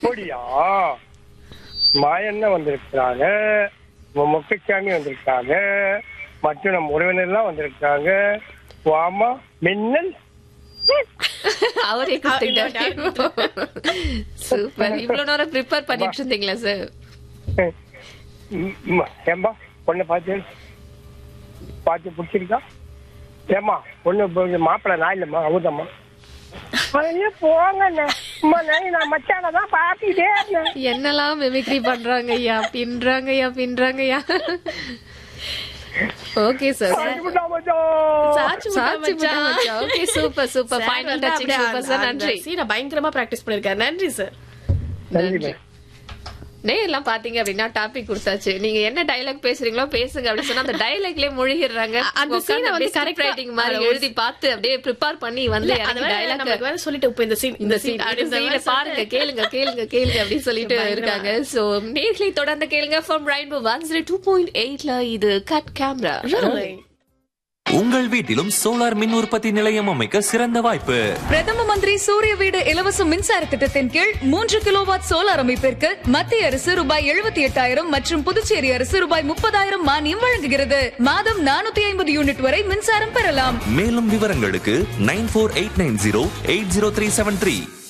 அப்படியா மாயண்ண வந்திருக்கிறாங்க மு- முத்துச்சாமி வந்திருக்காங்க மற்றும் நம் உறவினர்லாம் வந்திருக்காங்க வாமா மின்னல் அவரே கொடுத்துட்டாரு சூப்பர் இவ்வளவு நேரம் ப்ரிப்பேர் பண்ணிட்டு இருந்தீங்களா சார் ம், ம், ஏம்பா பொண்ணை பார்த்து பார்த்து பிடிச்சிருக்கா ஏம்மா பொண்ணு மாப்பிள்ளை நான் இல்லைம்மா அவதம்மா ஐயோ போங்கண்ணே அம்மா, நான் நான் மச்சானை தான் பார்த்துட்டே இருந்தேன் என்னெல்லாம் மிமிக்ரி பண்றாங்க ஐயா பின்றாங்க ஐயா பின்றாங்க ஐயா ஓகே சார் சாப்பிட்டா மச்சான். சாச்சி முட்டா சாச்சி முட்டா மச்சான். மச்சான். Okay, super, super. Sir Final வந்து touching, அப்படியே super, அந்த- sir. அந்த நன்றி. scene அ பயங்கரமா பிராக்டிஸ் பண்ணிருக்காரு நன்றி சார் நன்றி மேம். நேர்லாம் பாத்தீங்க அப்படின்னா டாபிக் கொடுத்தாச்சு நீங்க என்ன டைலாக் பேசுறீங்களோ பேசுங்க அப்படின்னு சொன்னா அந்த டைலாக்லயே முழுகிடுறாங்க அந்த உட்கார்ந்து scene-அ வந்து அப்படியே script correct-ஆ- writing மாதிரி அது ஒரு- எழுதி பார்த்து அப்படியே ப்ரிப்பேர் பண்ணி வந்து இல்ல, அது எனக்கு வேற dialogue நமக்கு வேற சொல்லிட்டு இப்ப இந்த scene, இந்த scene சீன் அப்படின்ற சீனை மாதிரி பாருங்க சொல்லிட்டு- கேளுங்க கேளுங்க கேளுங்க அப்படின்னு சொல்லிட்டு பயங்கரமா. இருக்காங்க சோ நேர்களை தொடர்ந்து கேளுங்க from rainbow one zero two point எயிட்ல இது கட் கேமரா Really? உங்கள் வீட்டிலும் சோலார் மின் உற்பத்தி நிலையம் அமைக்க சிறந்த வாய்ப்பு பிரதம மந்திரி சூரிய வீடு இலவச மின்சார திட்டத்தின் கீழ் மூன்று கிலோவாட் சோலார் அமைப்பிற்கு மத்திய அரசு ரூபாய் எழுபத்தி எட்டாயிரம் மற்றும் புதுச்சேரி அரசு ரூபாய் முப்பதாயிரம் மானியம் வழங்குகிறது மாதம் நானூத்தி ஐம்பது யூனிட் வரை மின்சாரம் பெறலாம் மேலும் விவரங்களுக்கு nine four eight nine zero eight zero three seven three